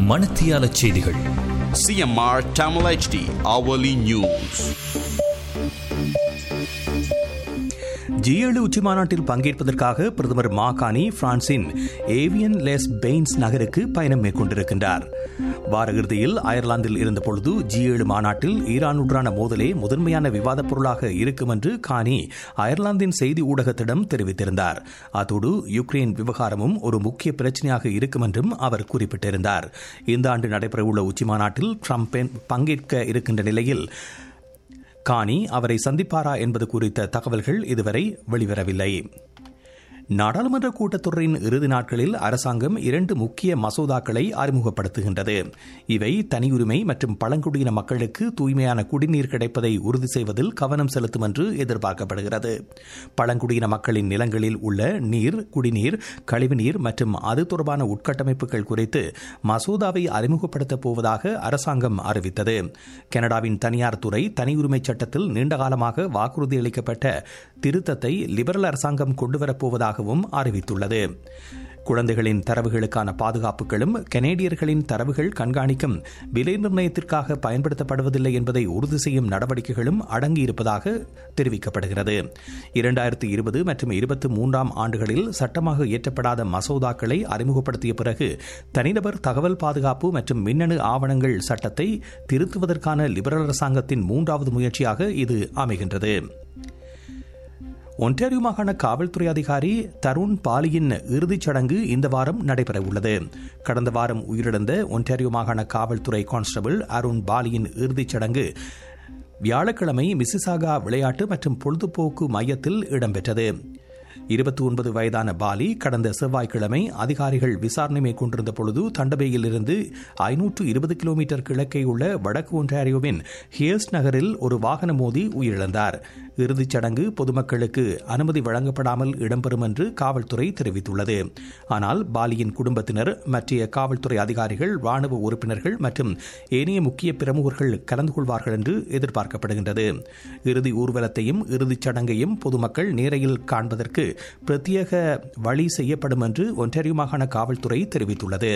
மணத்தியால செய்திகள் CMR Tamil HD hourly news. G ஏழு உச்சி மாநாட்டில் பங்கேற்பதற்காக பிரதமர் மாகாணி பிரான்சின் ஏவியன் லெஸ் பெயின்ஸ் நகருக்கு பயணம் மேற்கொண்டிருக்கின்றார் வார இறுதியில் அயர்லாந்தில் இருந்தபொழுது ஜி ஏழு மாநாட்டில் ஈரானுடனான மோதலே முதன்மையான விவாதப் பொருளாக இருக்கும் என்று கானி அயர்லாந்தின் செய்தி ஊடகத்திடம் தெரிவித்திருந்தார் அத்தோடு யுக்ரைன் விவகாரமும் ஒரு முக்கிய பிரச்சனையாக இருக்கும் என்றும் அவர் குறிப்பிட்டிருந்தார் இந்த ஆண்டு நடைபெறவுள்ள உச்சி மாநாட்டில் ட்ரம்ப் பங்கேற்க இருக்கின்ற நிலையில் கானி அவரை சந்திப்பாரா என்பது குறித்த தகவல்கள் இதுவரை வெளிவரவில்லை நாடாளுமன்ற கூட்டத்தொடரின் இறுதி நாட்களில் அரசாங்கம் இரண்டு முக்கிய மசோதாக்களை அறிமுகப்படுத்துகின்றது இவை தனியுரிமை மற்றும் பழங்குடியின மக்களுக்கு தூய்மையான குடிநீர் கிடைப்பதை உறுதி செய்வதில் கவனம் செலுத்தும் என்று எதிர்பார்க்கப்படுகிறது பழங்குடியின மக்களின் நிலங்களில் உள்ள நீர் குடிநீர் கழிவுநீர் மற்றும் அது தொடர்பான உட்கட்டமைப்புகள் குறித்து மசோதாவை அறிமுகப்படுத்தப் போவதாக அரசாங்கம் அறிவித்தது கனடாவின் தனியார் துறை தனியுரிமை சட்டத்தில் நீண்டகாலமாக வாக்குறுதி அளிக்கப்பட்ட திருத்தத்தை லிபரல் அரசாங்கம் கொண்டுவரப்போவதாக உள்ளதாகவும் அறிவித்துள்ளது குழந்தைகளின் தரவுகளுக்கான பாதுகாப்புகளும் கனேடியர்களின் தரவுகள் கண்காணிக்கும் விலை நிர்ணயத்திற்காக பயன்படுத்தப்படுவதில்லை என்பதை உறுதி செய்யும் நடவடிக்கைகளும் அடங்கியிருப்பதாக தெரிவிக்கப்படுகிறது இரண்டாயிரத்தி இருபது மற்றும் இருபத்தி மூன்றாம் ஆண்டுகளில் சட்டமாக இயற்றப்படாத மசோதாக்களை அறிமுகப்படுத்திய பிறகு தனிநபர் தகவல் பாதுகாப்பு மற்றும் மின்னணு ஆவணங்கள் சட்டத்தை திருத்துவதற்கான லிபரல் அரசாங்கத்தின் மூன்றாவது முயற்சியாக இது அமைகின்றது ஒன்டாரியோ மாகாண காவல்துறை அதிகாரி தருண் பாலியின் இறுதிச் சடங்கு இந்த வாரம் நடைபெறவுள்ளது கடந்த வாரம் உயிரிழந்த ஒன்டாரியோ மாகாண காவல்துறை கான்ஸ்டபிள் அருண் பாலியின் இறுதிச் சடங்கு வியாழக்கிழமை மிசிசாகா விளையாட்டு மற்றும் பொழுதுபோக்கு மையத்தில் இடம்பெற்றது இருபத்தி ஒன்பது வயதான பாலி கடந்த செவ்வாய்க்கிழமை அதிகாரிகள் விசாரணை மேற்கொண்டிருந்த பொழுது தண்டபேயில் இருந்து ஐநூற்று இருபது கிலோமீட்டர் கிழக்கே உள்ள வடக்கு ஒன்டாரியோவின் ஹியர்ஸ் நகரில் ஒரு வாகனம் மோதி உயிரிழந்தார் இறுதிச் சடங்கு பொதுமக்களுக்கு அனுமதி வழங்கப்படாமல் இடம்பெறும் என்று காவல்துறை தெரிவித்துள்ளது ஆனால் பாலியின் குடும்பத்தினர் மற்ற காவல்துறை அதிகாரிகள் ராணுவ உறுப்பினர்கள் மற்றும் ஏனைய முக்கிய பிரமுகர்கள் கலந்து கொள்வார்கள் என்று எதிர்பார்க்கப்படுகின்றது இறுதி ஊர்வலத்தையும் இறுதிச் சடங்கையும் பொதுமக்கள் நேரையில் காண்பதற்கு பிரத்யேக வழி செய்யப்படும் என்று ஒன்டாரியோ மாகாண காவல்துறை தெரிவித்துள்ளது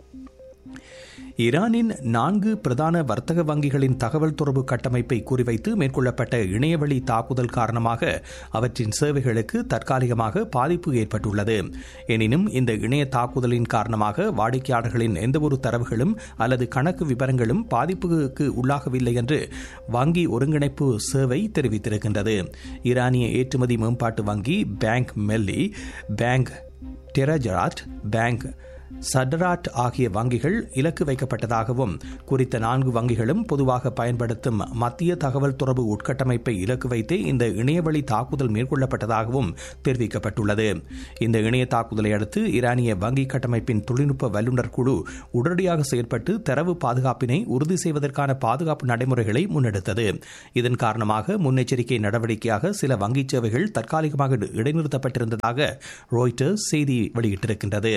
ஈரானின் நான்கு பிரதான வர்த்தக வங்கிகளின் தகவல் தொடர்பு கட்டமைப்பை குறிவைத்து மேற்கொள்ளப்பட்ட இணையவழி தாக்குதல் காரணமாக அவற்றின் சேவைகளுக்கு தற்காலிகமாக பாதிப்பு ஏற்பட்டுள்ளது எனினும் இந்த இணைய தாக்குதலின் காரணமாக வாடிக்கையாளர்களின் எந்தவொரு தரவுகளும் அல்லது கணக்கு விவரங்களும் பாதிப்புக்கு உள்ளாகவில்லை என்று வங்கி ஒருங்கிணைப்பு சேவை தெரிவித்திருக்கின்றது ஈரானிய ஏற்றுமதி மேம்பாட்டு வங்கி bank Melli bank Tejarat bank Saderat ஆகிய வங்கிகள் இலக்கு வைக்கப்பட்டதாகவும் குறித்த நான்கு வங்கிகளும் பொதுவாக பயன்படுத்தும் மத்திய தகவல் தொடர்பு உட்கட்டமைப்பை இலக்கு வைத்தே இந்த இணையவழி தாக்குதல் மேற்கொள்ளப்பட்டதாகவும் தெரிவிக்கப்பட்டுள்ளது இந்த இணைய தாக்குதலை அடுத்து ஈரானிய வங்கி கட்டமைப்பின் தொழில்நுட்ப வல்லுநர் குழு உடனடியாக செயற்பட்டு தரவு பாதுகாப்பினை உறுதி செய்வதற்கான பாதுகாப்பு நடைமுறைகளை முன்னெடுத்தது இதன் காரணமாக முன்னெச்சரிக்கை நடவடிக்கையாக சில வங்கிச் சேவைகள் தற்காலிகமாக இடைநிறுத்தப்பட்டிருந்ததாக ராய்டர்ஸ் செய்தி வெளியிட்டிருக்கின்றது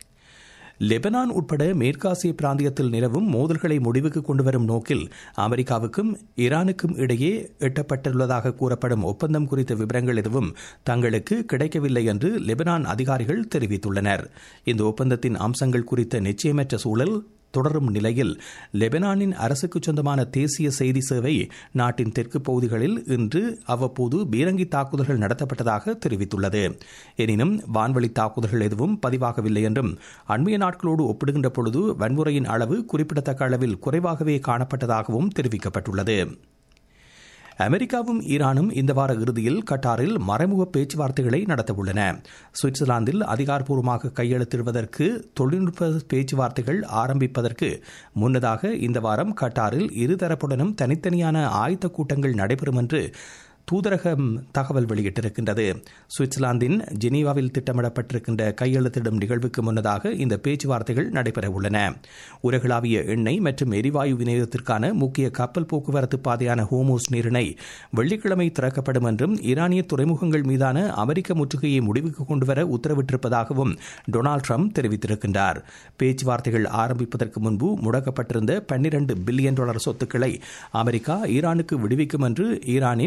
லெபனான் உட்பட மேற்காசிய பிராந்தியத்தில் நிலவும் மோதல்களை முடிவுக்கு கொண்டுவரும் நோக்கில் அமெரிக்காவுக்கும் ஈரானுக்கும் இடையே எட்டப்பட்டுள்ளதாக கூறப்படும் ஒப்பந்தம் குறித்த விவரங்கள் எதுவும் தங்களுக்கு கிடைக்கவில்லை என்று லெபனான் அதிகாரிகள் தெரிவித்துள்ளனர் இந்த ஒப்பந்தத்தின் அம்சங்கள் குறித்த நிச்சயமற்ற சூழல் தொடரும் நிலையில் லெபனானின் அரசுக்கு சொந்தமான தேசிய செய்தி சேவை நாட்டின் தெற்கு பகுதிகளில் இன்று அவ்வப்போது பீரங்கி தாக்குதல்கள் நடத்தப்பட்டதாக தெரிவித்துள்ளது எனினும் வான்வழி தாக்குதல்கள் எதுவும் பதிவாகவில்லை என்றும் அண்மைய நாட்களோடு ஒப்பிடுகின்ற பொழுது வன்முறையின் அளவு குறிப்பிடத்தக்க அளவில் குறைவாகவே காணப்பட்டதாகவும் தெரிவிக்கப்பட்டுள்ளது அமெரிக்காவும் ஈரானும் இந்த வார இறுதியில் கட்டாரில் மறைமுக பேச்சுவார்த்தைகளை நடத்தவுள்ளன சுவிட்சர்லாந்தில் அதிகாரப்பூர்வமாக கையெழுத்திடுவதற்கு தொழில்நுட்ப பேச்சுவார்த்தைகள் ஆரம்பிப்பதற்கு முன்னதாக இந்த வாரம் கட்டாரில் இருதரப்புடனும் தனித்தனியான ஆயத்த கூட்டங்கள் நடைபெறும் என்று தூதரகம் தகவல் வெளியிட்டிருக்கின்றது சுவிட்சர்லாந்தின் ஜெனீவாவில் திட்டமிடப்பட்டிருக்கின்ற கையெழுத்திடும் நிகழ்வுக்கு முன்னதாக இந்த பேச்சுவார்த்தைகள் நடைபெறவுள்ளன உலகளாவிய எண்ணெய் மற்றும் எரிவாயு விநியோகத்திற்கான முக்கிய கப்பல் போக்குவரத்து பாதையான ஹோமோஸ் நீரிணை வெள்ளிக்கிழமை திறக்கப்படும் என்றும் ஈரானிய துறைமுகங்கள் மீதான அமெரிக்க முற்றுகையை முடிவுக்கு கொண்டுவர உத்தரவிட்டிருப்பதாகவும் டொனால்டு ட்ரம்ப் தெரிவித்திருக்கின்றார் பேச்சுவார்த்தைகள் ஆரம்பிப்பதற்கு முன்பு முடக்கப்பட்டிருந்த பன்னிரண்டு பில்லியன் டாலர் சொத்துக்களை அமெரிக்கா ஈரானுக்கு விடுவிக்கும் என்று ஈரானின் மெஹர்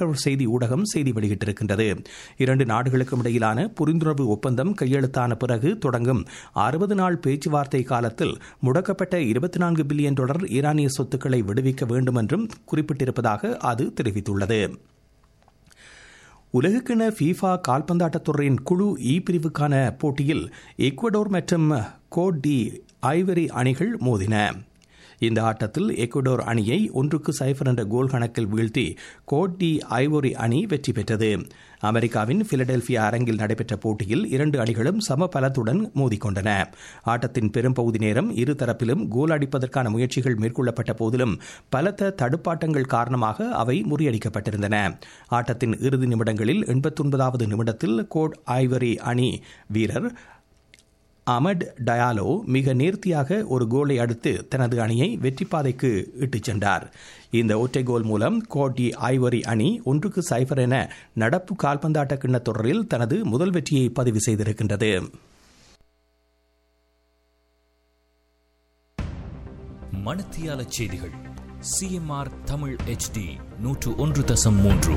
ராய்ட்டர் செய்தி ஊடகம் செய்தி வெளியிட்டிருக்கின்றது இரண்டு நாடுகளுக்கும் இடையிலான புரிந்துணர்வு ஒப்பந்தம் கையெழுத்தான பிறகு தொடங்கும் அறுபது நாள் பேச்சுவார்த்தை காலத்தில் முடக்கப்பட்ட இருபத்தி நான்கு பில்லியன் டாலர் ஈரானிய சொத்துக்களை விடுவிக்க வேண்டும் என்றும் குறிப்பிட்டிருப்பதாக அது தெரிவித்துள்ளது உலகக்கிண ஃபீஃபா கால்பந்தாட்டத் துறையின் குழு இ பிரிவுக்கான போட்டியில் எக்வடோர் மற்றும் கோட் டி ஐவரி அணிகள் மோதின இந்த ஆட்டத்தில் எக்வடோர் அணியை ஒன்றுக்கு சைஃபர் என்ற கோல் கணக்கில் வீழ்த்தி கோட் டி ஐவோரி அணி வெற்றி பெற்றது அமெரிக்காவின் பிலடெல்பியா அரங்கில் நடைபெற்ற போட்டியில் இரண்டு அணிகளும் சம பலத்துடன் மோதிக்கொண்டன ஆட்டத்தின் பெரும்பகுதி நேரம் இரு தரப்பிலும் கோல் அடிப்பதற்கான முயற்சிகள் மேற்கொள்ளப்பட்ட போதிலும் பலத்த தடுப்பாட்டங்கள் காரணமாக அவை முறியடிக்கப்பட்டிருந்தன ஆட்டத்தின் இறுதி நிமிடங்களில் எண்பத்தொன்பதாவது நிமிடத்தில் கோட் ஐவரி அணி வீரர் அமட் டயாலோ மிக நேர்த்தியாக ஒரு கோலை அடுத்து தனது அணியை வெற்றி பாதைக்கு இட்டுச் சென்றார் இந்த ஒற்றை கோல் மூலம் கோட்டி ஐவரி அணி ஒன்றுக்கு சைபர் என நடப்பு கால்பந்தாட்ட கிண்ண தொடரில் தனது முதல் வெற்றியை பதிவு செய்திருக்கின்றது மணத்தியால செய்திகள் சிஎம்ஆர் தமிழ் ஹெச்டி நூற்று ஒன்று தசம் மூன்று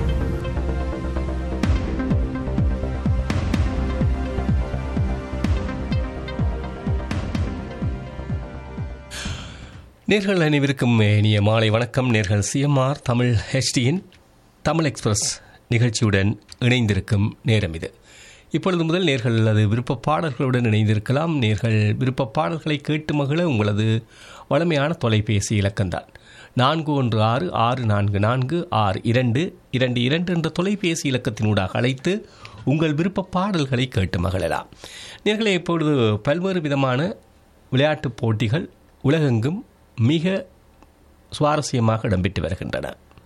நேர்கள் அனைவருக்கும் இனிய மாலை வணக்கம் நேர்கள் சிஎம்ஆர் தமிழ் ஹெச்டியின் தமிழ் எக்ஸ்பிரஸ் நிகழ்ச்சியுடன் இணைந்திருக்கும் நேரம் இது இப்பொழுது முதல் நேர்கள் அது விருப்ப பாடல்களுடன் இணைந்திருக்கலாம் நேர்கள் விருப்ப பாடல்களை கேட்டு மகிழ உங்களது வளமையான தொலைபேசி இலக்கம்தான் நான்கு ஒன்று ஆறு ஆறு நான்கு நான்கு ஆறு இரண்டு இரண்டு இரண்டு என்ற தொலைபேசி இலக்கத்தினூடாக அழைத்து உங்கள் விருப்ப பாடல்களை கேட்டு மகிழலாம் நேர்களை இப்பொழுது பல்வேறு விதமான விளையாட்டுப் போட்டிகள் உலகெங்கும் மிக சுவாரஸ்யமாக இடம்பெற்று வருகின்றன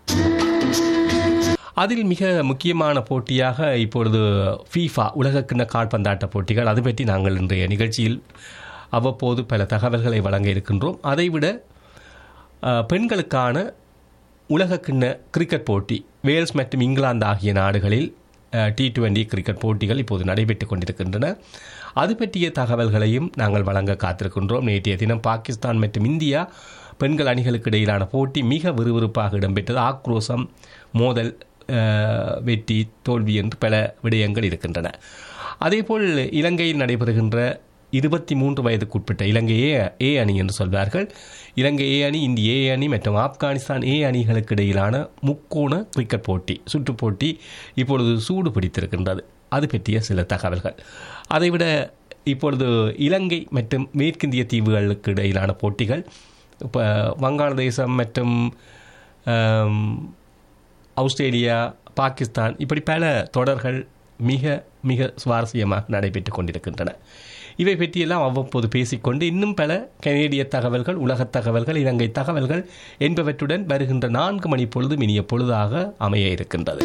அதில் மிக முக்கியமான போட்டியாக இப்பொழுது ஃபீஃபா உலகக்கிண்ண கால்பந்தாட்ட போட்டிகள் அது பற்றி நாங்கள் இன்றைய நிகழ்ச்சியில் அவ்வப்போது பல தகவல்களை வழங்க இருக்கின்றோம் அதைவிட அஹ், பெண்களுக்கான உலகக்கிண்ண கிரிக்கெட் போட்டி வேல்ஸ் மற்றும் இங்கிலாந்து ஆகிய நாடுகளில் டி டுவெண்டி கிரிக்கெட் போட்டிகள் இப்போது நடைபெற்றுக் கொண்டிருக்கின்றன அது பற்றிய தகவல்களையும் நாங்கள் வழங்க காத்திருக்கின்றோம் நேற்றைய தினம் பாகிஸ்தான் மற்றும் இந்தியா பெண்கள் அணிகளுக்கு இடையிலான போட்டி மிக விறுவிறுப்பாக இடம்பெற்றது ஆக்ரோஷம் மோதல் அஹ், வெற்றி தோல்வி என்று பல விடயங்கள் இருக்கின்றன அதேபோல் இலங்கையில் நடைபெறுகின்ற இருபத்தி மூன்று வயதுக்குட்பட்ட இலங்கை ஏ ஏ அணி என்று சொல்வார்கள் இலங்கை ஏ அணி இந்திய ஏ அணி மற்றும் ஆப்கானிஸ்தான் ஏ அணிகளுக்கு இடையிலான முக்கோண கிரிக்கெட் போட்டி சுற்றுப் போட்டி இப்பொழுது சூடு பிடித்திருக்கின்றது அது பற்றிய சில தகவல்கள் அதைவிட இப்பொழுது இலங்கை மற்றும் மேற்கிந்திய தீவுகளுக்கு இடையிலான போட்டிகள் இப்போ வங்காளதேசம் மற்றும் ஆம், ஆஸ்திரேலியா பாகிஸ்தான் இப்படி பல தொடர்கள் மிக மிக சுவாரஸ்யமாக நடைபெற்றுக் கொண்டிருக்கின்றன இவை பற்றியெல்லாம் அவ்வப்போது பேசிக்கொண்டு இன்னும் பல கனேடிய தகவல்கள் உலகத் தகவல்கள் இலங்கை தகவல்கள் என்பவற்றுடன் வருகின்ற நான்கு மணி பொழுது இனிய பொழுதாக அமைய இருக்கின்றது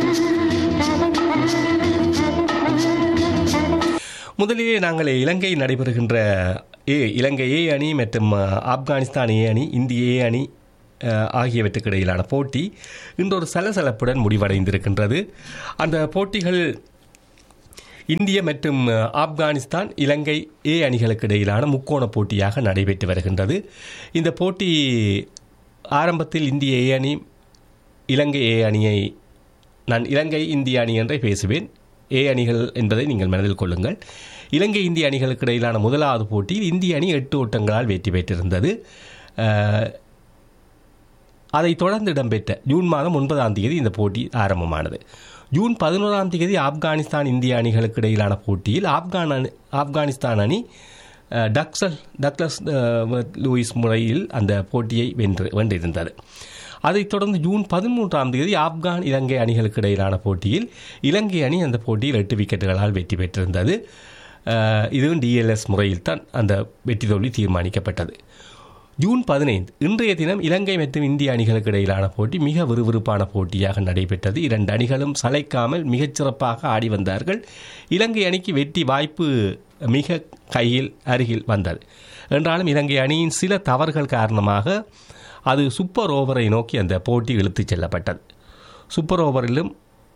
முதலிலே நாங்கள் இலங்கையில் நடைபெறுகின்ற ஏ இலங்கை ஏ அணி மற்றும் அஹ், ஆப்கானிஸ்தான் ஏ அணி இந்திய ஏ அணி அஹ், ஆகியவற்றுக்கு இடையிலான போட்டி இன்று ஒரு சலசலப்புடன் முடிவடைந்திருக்கின்றது அந்த போட்டிகள் இந்திய மற்றும் அஹ், ஆப்கானிஸ்தான் இலங்கை ஏ அணிகளுக்கு இடையிலான முக்கோண போட்டியாக நடைபெற்று வருகின்றது இந்த போட்டி ஆரம்பத்தில் இந்திய ஏ அணி இலங்கை ஏ அணியை நான் இலங்கை இந்திய அணி என்றே பேசுவேன் ஏ அணிகள் என்பதை நீங்கள் மனதில் கொள்ளுங்கள் இலங்கை இந்திய அணிகளுக்கு இடையிலான முதலாவது போட்டியில் இந்திய அணி எட்டு ஓட்டங்களால் வெற்றி பெற்றிருந்தது அஹ், அதைத் தொடர்ந்து இடம்பெற்ற ஜூன் மாதம் ஒன்பதாம் தேதி இந்த போட்டி ஆரம்பமானது ஜூன் பதினோராம் தேதி ஆப்கானிஸ்தான் இந்திய அணிகளுக்கு இடையிலான போட்டியில் ஆப்கான் அணி ஆப்கானிஸ்தான் அணி அஹ், டக்சல் டக்ளஸ் அஹ், லூயிஸ் முறையில் அந்த போட்டியை வென்று வென்றிருந்தது அதைத் தொடர்ந்து ஜூன் பதிமூன்றாம் தேதி ஆப்கான் இலங்கை அணிகளுக்கு இடையிலான போட்டியில் இலங்கை அணி அந்த போட்டியில் எட்டு விக்கெட்டுகளால் வெற்றி பெற்றிருந்தது அஹ், இதுவும் டிஎல்எஸ் முறையில் தான் அந்த வெற்றி தோல்வி தீர்மானிக்கப்பட்டது ஜூன் பதினைந்து இன்றைய தினம் இலங்கை மற்றும் இந்திய அணிகளுக்கு இடையிலான போட்டி மிக விறுவிறுப்பான போட்டியாக நடைபெற்றது இரண்டு அணிகளும் சளைக்காமல் மிகச்சிறப்பாக ஆடி வந்தார்கள் இலங்கை அணிக்கு வெற்றி வாய்ப்பு மிக கையில் அருகில் வந்தது என்றாலும் இலங்கை அணியின் சில தவறுகள் காரணமாக அது சூப்பர் ஓவரை நோக்கி அந்த போட்டி இழுத்துச் செல்லப்பட்டது சூப்பர் ஓவரிலும்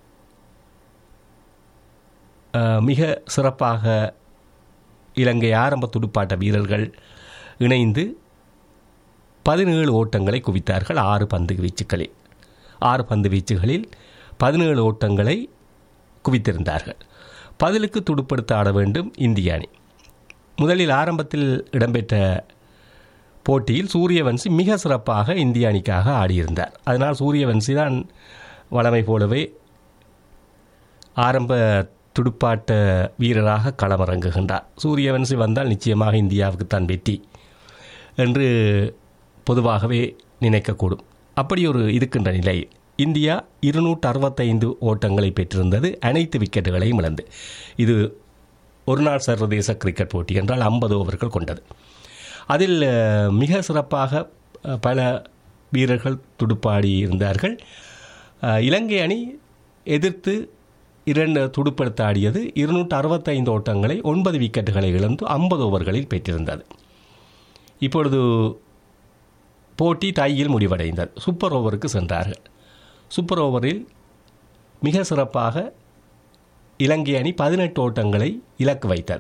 அஹ், மிக சிறப்பாக இலங்கை ஆரம்ப துடுப்பாட்ட வீரர்கள் இணைந்து பதினேழு ஓட்டங்களை குவித்தார்கள் ஆறு பந்து வீச்சுகளில் ஆறு பந்து வீச்சுகளில் பதினேழு ஓட்டங்களை குவித்திருந்தார்கள் பதிலுக்கு துடுப்படுத்த ஆட வேண்டும் இந்திய அணி முதலில் ஆரம்பத்தில் இடம்பெற்ற போட்டியில் சூரியவன்சி மிக சிறப்பாக இந்திய அணிக்காக ஆடியிருந்தார் அதனால் சூரியவன்சி தான் வளமை போலவே ஆரம்ப துடுப்பாட்ட வீரராக களமிறங்குகின்றார் சூரியவன்சி வந்தால் நிச்சயமாக இந்தியாவுக்கு தான் வெற்றி என்று பொதுவாகவே நினைக்கக்கூடும் அப்படி ஒரு இருக்கின்ற நிலை இந்தியா இருநூற்று அறுபத்தைந்து ஓட்டங்களை பெற்றிருந்தது அனைத்து விக்கெட்டுகளையும் இழந்து இது ஒருநாள் சர்வதேச கிரிக்கெட் போட்டி என்றால் ஐம்பது ஓவர்கள் கொண்டது அதில் அஹ், மிக சிறப்பாக அஹ், பல வீரர்கள் துடுப்பாடி இருந்தார்கள் அஹ், இலங்கை அணி எதிர்த்து இரண்டு துடுப்படுத்த ஆடியது இருநூற்று அறுபத்தைந்து ஓட்டங்களை ஒன்பது விக்கெட்டுகளை இழந்து ஐம்பது ஓவர்களில் பெற்றிருந்தது இப்பொழுது போட்டி டையில் முடிவடைந்தது சூப்பர் ஓவருக்கு சென்றார்கள் சூப்பர் ஓவரில் மிக சிறப்பாக இலங்கை அணி பதினெட்டு ஓட்டங்களை இலக்கு வைத்தது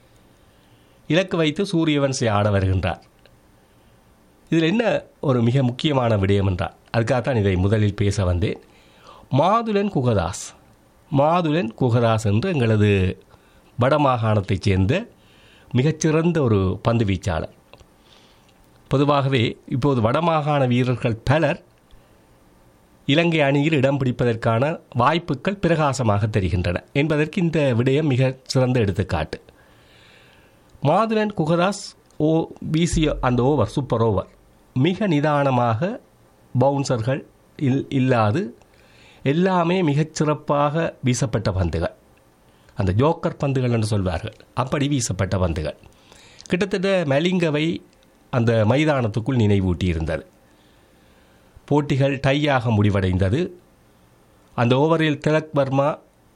இலக்கு வைத்து சூரியவன்சி ஆட வருகின்றார் இதில் என்ன ஒரு மிக முக்கியமான விடயம் என்றால் அதுக்காகத்தான் இதை முதலில் பேச வந்தேன் மாதுளன் குகதாஸ் மாதுளன் குகதாஸ் என்று எங்களது வடமாகாணத்தைச் சேர்ந்த மிகச்சிறந்த ஒரு பந்து வீச்சாளர் பொதுவாகவே இப்போது வடமாகாண வீரர்கள் பலர் இலங்கை அணியில் இடம் பிடிப்பதற்கான வாய்ப்புகள் பிரகாசமாக தெரிகின்றன என்பதற்கு இந்த விடயம் மிக சிறந்த எடுத்துக்காட்டு மாதுளன் குகதாஸ் ஓ வீசிய அந்த ஓவர் சூப்பர் ஓவர் மிக நிதானமாக பவுன்சர்கள் இல் இல்லாது எல்லாமே மிகச் சிறப்பாக வீசப்பட்ட பந்துகள் அந்த ஜோக்கர் பந்துகள் என்று சொல்வார்கள் அப்படி வீசப்பட்ட பந்துகள் கிட்டத்தட்ட மலிங்கவை அந்த மைதானத்துக்குள் நினைவூட்டி இருந்தது போட்டிகள் டையாக முடிவடைந்தது அந்த ஓவரில் திலக் வர்மா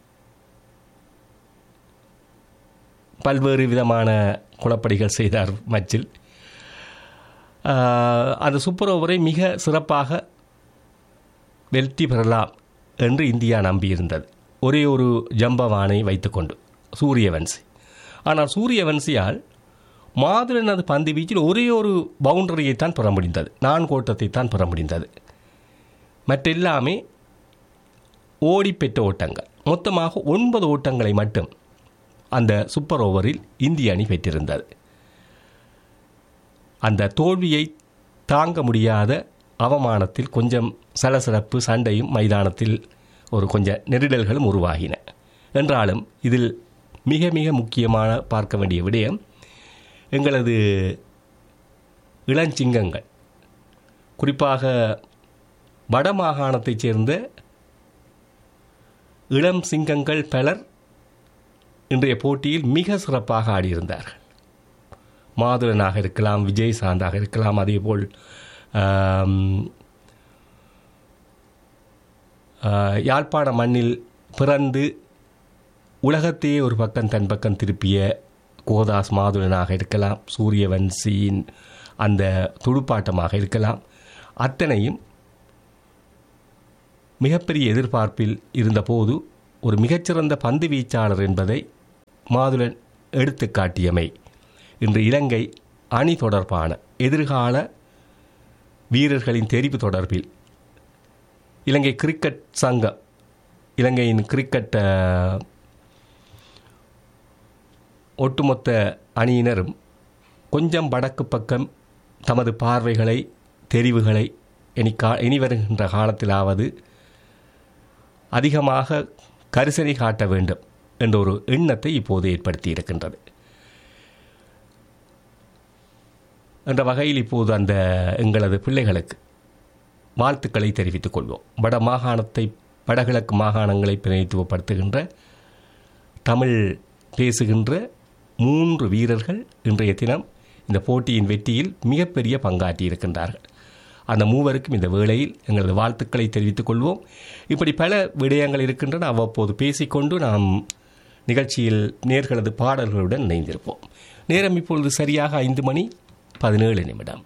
பல்வேறு விதமான குழப்படிகள் செய்தார் மச்சில் ஆஹ், அந்த சூப்பர் ஓவரை மிக சிறப்பாக வெற்றி பெறலாம் என்று இந்தியா நம்பியிருந்தது ஒரே ஒரு ஜம்பவானை வைத்துக்கொண்டு சூரியவன்சி ஆனால் சூரியவன்சியால் மாதுளனது பந்து வீச்சில் ஒரே ஒரு பவுண்டரியைத்தான் பெற முடிந்தது நான்கு ஓட்டத்தை தான் பெற முடிந்தது மற்றெல்லாமே ஓடி பெற்ற ஓட்டங்கள் மொத்தமாக ஒன்பது ஓட்டங்களை மட்டும் அந்த சூப்பர் ஓவரில் இந்திய அணி பெற்றிருந்தது அந்த தோல்வியை தாங்க முடியாத அவமானத்தில் கொஞ்சம் சலசலப்பு சண்டையும் மைதானத்தில் ஒரு கொஞ்சம் நெருடல்களும் உருவாகின என்றாலும் இதில் மிக மிக முக்கியமான பார்க்க வேண்டிய விடயம் எங்களது இளஞ்சிங்கங்கள் குறிப்பாக வடமாகாணத்தைச் சேர்ந்த இளம் சிங்கங்கள் பலர் இன்றைய போட்டியில் மிக சிறப்பாக ஆடியிருந்தார்கள் மாதுளனாக இருக்கலாம் விஜய் சாந்தாக இருக்கலாம் அதேபோல் ஆம், ஆ, யாழ்ப்பாண மண்ணில் பிறந்து உலகத்தையே ஒரு பக்கம் தன் பக்கம் திருப்பிய கோதாஸ் மாதுளனாக இருக்கலாம் சூரியவன்சியின் அந்த துடுப்பாட்டமாக இருக்கலாம் அத்தனையும் மிகப்பெரிய எதிர்பார்ப்பில் இருந்தபோது ஒரு மிகச்சிறந்த பந்து வீச்சாளர் என்பதை மாதுளன் எடுத்து காட்டியமை இன்று இலங்கை அணி தொடர்பான எதிர்கால வீரர்களின் தெரிவு தொடர்பில் இலங்கை கிரிக்கெட் சங்கம் இலங்கையின் கிரிக்கெட் அஹ், ஒட்டுமொத்த அணியினரும் கொஞ்சம் வடக்கு பக்கம் தமது பார்வைகளை தெரிவுகளை இனி கா இனி வருகின்ற காலத்திலாவது அதிகமாக கரிசனை காட்ட வேண்டும் என்ற ஒரு எண்ணத்தை இப்போது ஏற்படுத்தி இருக்கின்றது என்ற வகையில் இப்போது அந்த எங்களது பிள்ளைகளுக்கு வாழ்த்துக்களை தெரிவித்துக் கொள்வோம் வட மாகாணத்தை வடகிழக்கு மாகாணங்களை பிரதிநிதித்துவப்படுத்துகின்ற தமிழ் பேசுகின்ற மூன்று வீரர்கள் இன்றைய தினம் இந்த போட்டியின் வெற்றியில் மிகப்பெரிய பங்காற்றி இருக்கின்றார்கள் அந்த மூவருக்கும் இந்த வேளையில் எங்களது வாழ்த்துக்களை தெரிவித்துக் கொள்வோம் இப்படி பல விடயங்கள் இருக்கின்றன அவ்வப்போது பேசிக்கொண்டு நாம் நிகழ்ச்சியில் நேர்களது பாடல்களுடன் இணைந்திருப்போம் நேரம் இப்பொழுது சரியாக ஐந்து மணி பதினேழு நிமிடம்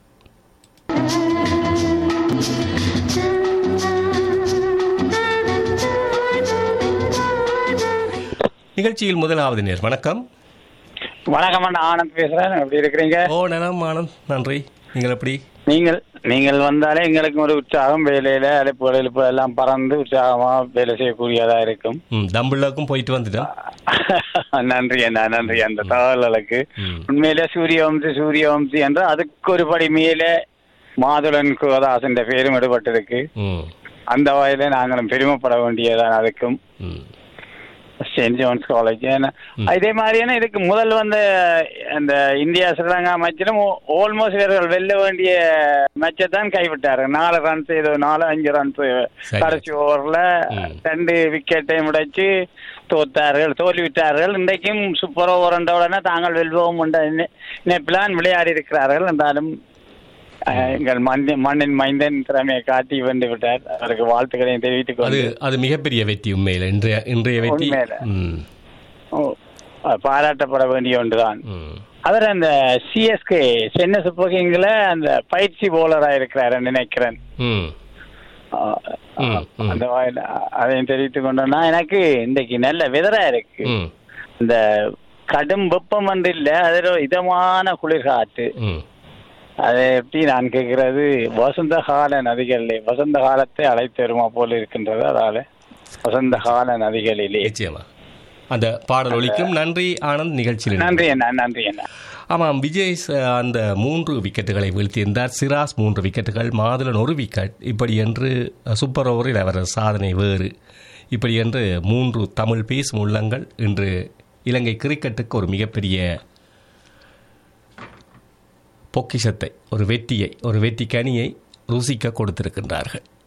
நிகழ்ச்சியில் முதலாவது நேர் வணக்கம் வணக்கம் அண்ணா ஆனந்த் பேசுறேன் எப்படி இருக்கிறீங்க ஓ நலம் ஆனந்த் நன்றி நீங்கள் எப்படி நீங்கள் நீங்கள் வந்தாலே எங்களுக்கு ஒரு உற்சாகம் வேலையில அழைப்பு அழைப்பு எல்லாம் பறந்து உற்சாகமா வேலை செய்யக்கூடியதா இருக்கும் ம் தம்புள்ளாக்கும் போயிட்டு வந்துட்டோம் நன்றி அண்ணா நன்றி அந்த தகவல்களுக்கு ம். உண்மையிலே சூரியவம்சி சூரியவம்சி என்று அதுக்கு ஒரு படி மேலே மாதுளன் குவதாசன் பேரும் எடுபட்டிருக்கு ம் அந்த வகையில நாங்களும் பெருமைப்பட வேண்டியதான் அதுக்கும் ம் சென்ட் ஜோன்ஸ் காலேஜ் ஏன்னா இதே மாதிரியான இதுக்கு முதல் வந்த அந்த இந்தியா ஸ்ரீலங்கா மேட்சிலும் ஆல்மோஸ்ட் இவர்கள் வெல்ல வேண்டிய மேட்சை தான் கைவிட்டாரு நாலு ரன்ஸ் ஏதோ நாலு அஞ்சு ரன்ஸ் சரி. கடைசி ஓவர்ல ம். ரெண்டு விக்கெட்டையும் உடைச்சு தோத்தார்கள் தோல்விட்டார்கள் இன்றைக்கும் சூப்பர் ஓவர் உடனே தாங்கள் வெல்வோம் என்ற பிளான் விளையாடி இருக்கிறார்கள் என்றாலும் அஹ், எங்கள் மண்ணின் மண்ணின் மைந்தன் திறமையை காட்டி வென்று விட்டார் அவருக்கு வாழ்த்துக்களையும் தெரிவித்துக் அது கொண்டு அது மிகப்பெரிய வெற்றி உண்மையில் இன்றைய இன்றைய வெற்றி உண்மையில. ம் ஓ, பாராட்டப்பட வேண்டிய ஒன்றுதான் ம் அவர் அந்த சிஎஸ்கே சென்னை சூப்பர் கிங்ல அந்த பயிற்சி போலரா இருக்கிறாரு நினைக்கிறேன் ம் ஆ, ம், ம். அந்த வகையில அதையும் தெரிவித்துக் கொண்டோம்னா எனக்கு இன்றைக்கு நல்ல வெதரா இருக்கு ம் இந்த கடும் வெப்பம் வந்து இல்ல அது ஒரு இதமான குளிர் காற்று ம் அதை எப்படி நான் கேட்கிறது வசந்த கால நதிகளிலே வசந்த காலத்தை அழைத்து வருமா போல இருக்கின்றது அதால வசந்த கால நதிகளிலே நிச்சயமா அந்த பாடல் ஒலிக்கும் நன்றி ஆனந்த் நிகழ்ச்சியில் நன்றி அண்ணா நன்றி அண்ணா ஆமாம் விஜய் ச- அந்த மூன்று விக்கெட்டுகளை வீழ்த்தியிருந்தார் சிராஸ் மூன்று விக்கெட்டுகள் மாதுளன் ஒரு விக்கெட் இப்படி என்று சூப்பர் ஓவரில் அவர் சாதனை வேறு இப்படி என்று மூன்று தமிழ் பேசும் உள்ளங்கள் இன்று இலங்கை கிரிக்கெட்டுக்கு ஒரு மிகப்பெரிய பொக்கிஷத்தை ஒரு வெற்றியை ஒரு வெற்றி கனியை ருசிக்க கொடுத்திருக்கின்றார்கள்